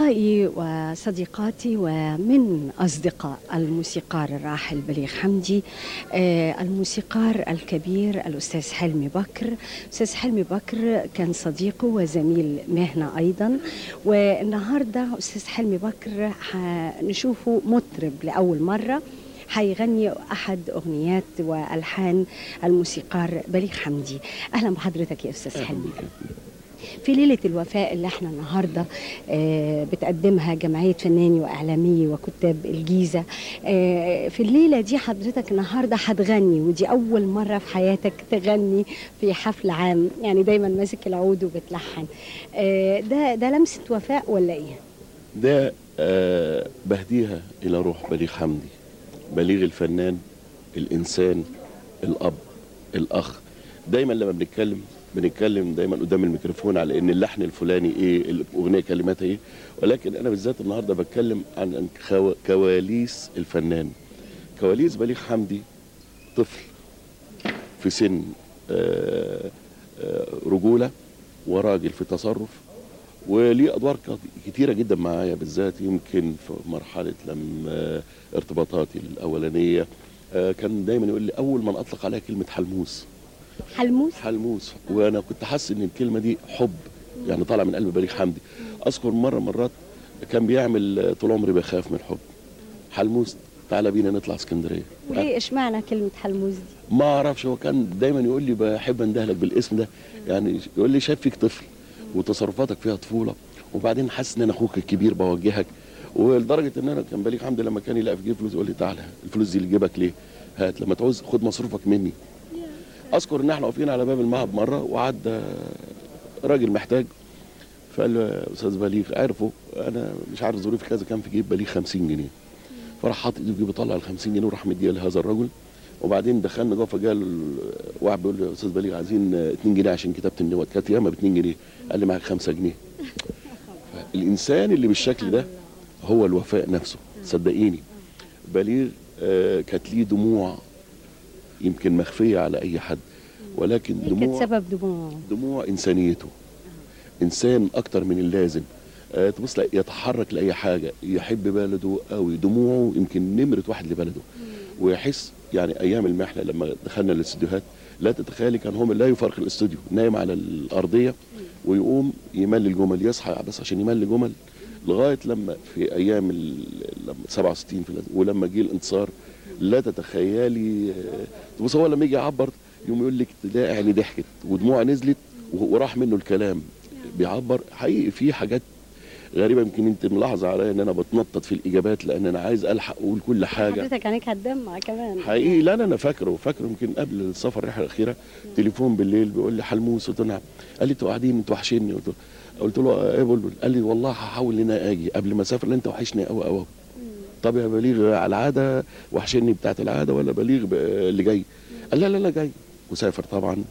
أصدقائي وصديقاتي ومن أصدقاء الموسيقار الراحل بليغ حمدي آه، الموسيقار الكبير الأستاذ حلمي بكر أستاذ حلمي بكر كان صديقه وزميل مهنة أيضا والنهاردة أستاذ حلمي بكر هنشوفه مطرب لأول مرة هيغني أحد أغنيات وألحان الموسيقار بليغ حمدي أهلا بحضرتك يا أستاذ حلمي في ليلة الوفاء اللي احنا النهاردة آه، بتقدمها جمعية فناني وإعلامي وكتاب الجيزة آه، في الليلة دي حضرتك النهاردة هتغني ودي أول مرة في حياتك تغني في حفل عام يعني دايما ماسك العود وبتلحن آه، ده ده لمسة وفاء ولا إيه؟ ده آه بهديها إلى روح بليغ حمدي بليغ الفنان الإنسان الأب الأخ دايما لما بنتكلم بنتكلم دايما قدام الميكروفون على ان اللحن الفلاني ايه الاغنيه كلماتها ايه ولكن انا بالذات النهارده بتكلم عن عن كوا- كواليس الفنان كواليس بليغ حمدي طفل في سن آه، آه، رجوله وراجل في تصرف وليه ادوار كت- كتيره جدا معايا بالذات يمكن في مرحله لما ارتباطاتي الاولانيه آه، كان دايما يقول لي اول ما اطلق عليها كلمه حلموس حلموس حلموس وانا كنت حاسس ان الكلمه دي حب يعني طالع من قلب بليغ حمدي اذكر مره مرات كان بيعمل آه، طول عمري بخاف من الحب حلموس تعالى بينا نطلع اسكندريه وليه اشمعنى كلمة حلموس دي؟ ما اعرفش هو كان دايما يقول لي بحب اندهلك بالاسم ده يعني يقول لي شايف فيك طفل وتصرفاتك فيها طفوله وبعدين حاسس ان انا اخوك الكبير بوجهك ولدرجه ان انا كان بليغ حمدي لما كان يلاقي في جيب فلوس يقول لي تعالى الفلوس دي اللي جيبك ليه؟ هات لما تعوز خد مصروفك مني اذكر ان احنا واقفين على باب المعهد مره وعدى راجل محتاج فقال له يا استاذ بليغ عرفه انا مش عارف ظروفي كذا كان في جيب بليغ 50 جنيه فراح حاطط ايده في جيبه طلع ال 50 جنيه وراح مديها لهذا الرجل وبعدين دخلنا جوه فجاء ال- واحد بيقول له يا استاذ بليغ عايزين 2 جنيه عشان كتابه النوت كانت ياما ب 2 جنيه قال لي معاك 5 جنيه الانسان اللي بالشكل ده هو الوفاء نفسه صدقيني بليغ آه، كانت ليه دموع يمكن مخفيه على اي حد ولكن ايه كانت دموع سبب دموع؟ دموع انسانيته انسان اكتر من اللازم آه، تبص لا يتحرك لاي حاجه يحب بلده قوي دموعه يمكن نمره واحد لبلده ويحس يعني ايام المحنه لما دخلنا الاستوديوهات لا تتخيلي كان هو لا يفارق الاستوديو نايم على الارضيه ويقوم يملي الجمل يصحى بس عشان يملي جمل لغايه لما في ايام ال- لما 67 في الأز- ولما جه الانتصار لا تتخيلي آه، تبص هو لما يجي يعبر يوم يقول لك تلاقي عيني ضحكت ودموع نزلت و- وراح منه الكلام بيعبر حقيقي في حاجات غريبه يمكن انت ملاحظه عليا ان انا بتنطط في الاجابات لان انا عايز الحق اقول كل حاجه حضرتك عينيك هتدمع كمان حقيقي لا لا انا فاكره فاكره يمكن قبل السفر الرحله الاخيره تليفون بالليل بيقول لي حلموس قلت له نعم قال لي انتوا قاعدين انتوا وحشني قلت له قلت له ايه بلبل قال لي والله هحاول ان انا اجي قبل ما اسافر لان انت وحشني قوي قوي طب يا بليغ على العاده وحشني بتاعت العاده ولا بليغ ب- اللي جاي قال لا لا لا جاي وسافر طبعا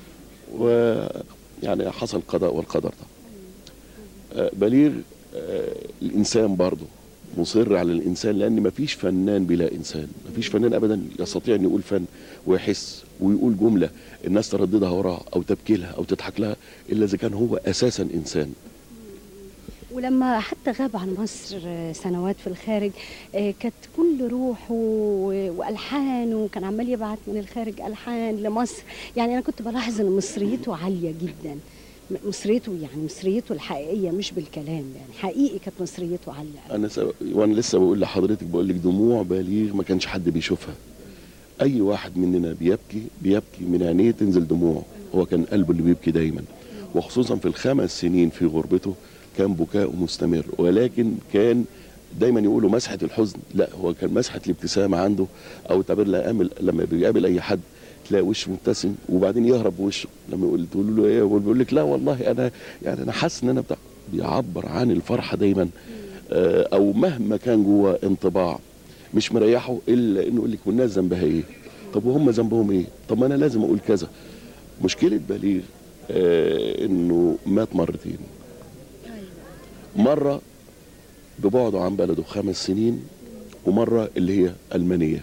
ويعني حصل القضاء والقدر طبعا آه، بليغ آه، الانسان برضه مصر على الانسان لان مفيش فنان بلا انسان مفيش فنان ابدا يستطيع ان يقول فن ويحس ويقول جمله الناس ترددها وراه او تبكي لها او تضحك لها الا اذا كان هو اساسا انسان ولما حتى غاب عن مصر آه، سنوات في الخارج آه، كانت كل روحه و- والحانه وكان عمال يبعت من الخارج الحان لمصر يعني انا كنت بلاحظ ان مصريته عاليه جدا م- مصريته يعني مصريته الحقيقيه مش بالكلام يعني حقيقي كانت مصريته عاليه انا س... وانا لسه بقول لحضرتك بقول لك دموع بليغ ما كانش حد بيشوفها اي واحد مننا بيبكي بيبكي من عينيه تنزل دموع هو كان قلبه اللي بيبكي دايما وخصوصا في الخمس سنين في غربته كان بكاؤه مستمر ولكن كان دايما يقولوا مسحه الحزن لا هو كان مسحه الابتسامه عنده او تعبير لا امل لما بيقابل اي حد تلاقي وشه مبتسم وبعدين يهرب بوشه لما يقول تقول له ايه هو بيقول لك لا والله انا يعني انا حاسس ان انا بتاع بيعبر عن الفرحه دايما آه، او مهما كان جوه انطباع مش مريحه الا انه يقول لك والناس ذنبها ايه؟ طب وهم ذنبهم ايه؟ طب ما انا لازم اقول كذا. مشكله بليغ آه انه مات مرتين. مره ببعده عن بلده خمس سنين ومره اللي هي المانيه.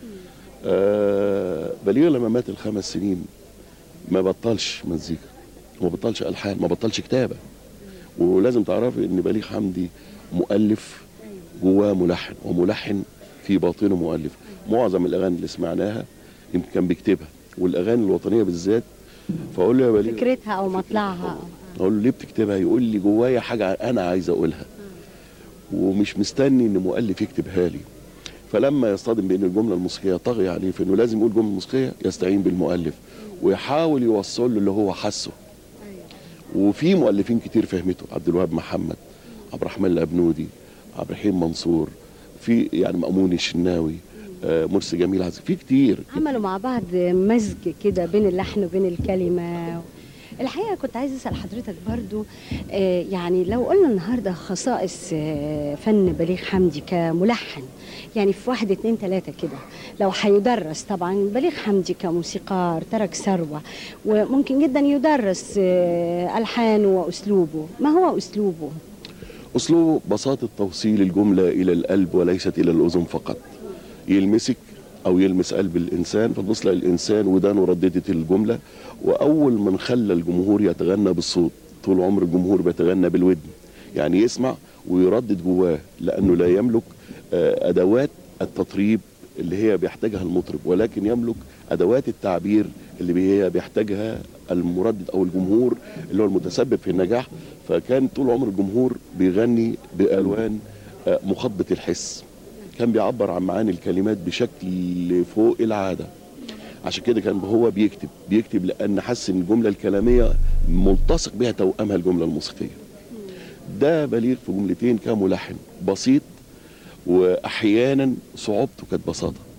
آه بليغ لما مات الخمس سنين ما بطلش مزيكا وما بطلش الحان ما بطلش كتابه ولازم تعرفي ان بليغ حمدي مؤلف جواه ملحن وملحن في باطنه مؤلف معظم الاغاني اللي سمعناها يمكن كان بيكتبها والاغاني الوطنيه بالذات فاقول له يا بليغ فكرتها او مطلعها اقول له ليه بتكتبها يقول لي جوايا حاجه انا عايز اقولها ومش مستني ان مؤلف يكتبها لي فلما يصطدم بان الجمله الموسيقيه طاغيه عليه في انه لازم يقول جمله موسيقيه يستعين بالمؤلف ويحاول يوصل له اللي هو حسه وفي مؤلفين كتير فهمته عبد الوهاب محمد عبد الرحمن الابنودي عبد الرحيم منصور في يعني مأمون الشناوي آه، مرسي جميل عزيز في كتير عملوا مع بعض مزج كده بين اللحن وبين الكلمة الحقيقة كنت عايز أسأل حضرتك برضو آه، يعني لو قلنا النهاردة خصائص آه، فن بليغ حمدي كملحن يعني في واحد اتنين تلاتة كده لو هيدرس طبعا بليغ حمدي كموسيقار ترك ثروة وممكن جدا يدرس آه، ألحانه وأسلوبه ما هو أسلوبه؟ أسلوبه بساطة توصيل الجملة إلى القلب وليست إلى الأذن فقط يلمسك أو يلمس قلب الإنسان فتبص لها الإنسان ودانه رددت الجملة وأول من خلى الجمهور يتغنى بالصوت طول عمر الجمهور بيتغنى بالودن يعني يسمع ويردد جواه لأنه لا يملك آه، أدوات التطريب اللي هي بيحتاجها المطرب ولكن يملك أدوات التعبير اللي هي بيحتاجها المردد أو الجمهور اللي هو المتسبب في النجاح فكان طول عمر الجمهور بيغني بألوان آه، مخاطبة الحس كان بيعبر عن معاني الكلمات بشكل فوق العادة عشان كده كان هو بيكتب بيكتب لأن حس إن الجملة الكلامية ملتصق بها توأمها الجملة الموسيقية ده بليغ في جملتين كملحن بسيط وأحيانا صعوبته كانت بساطة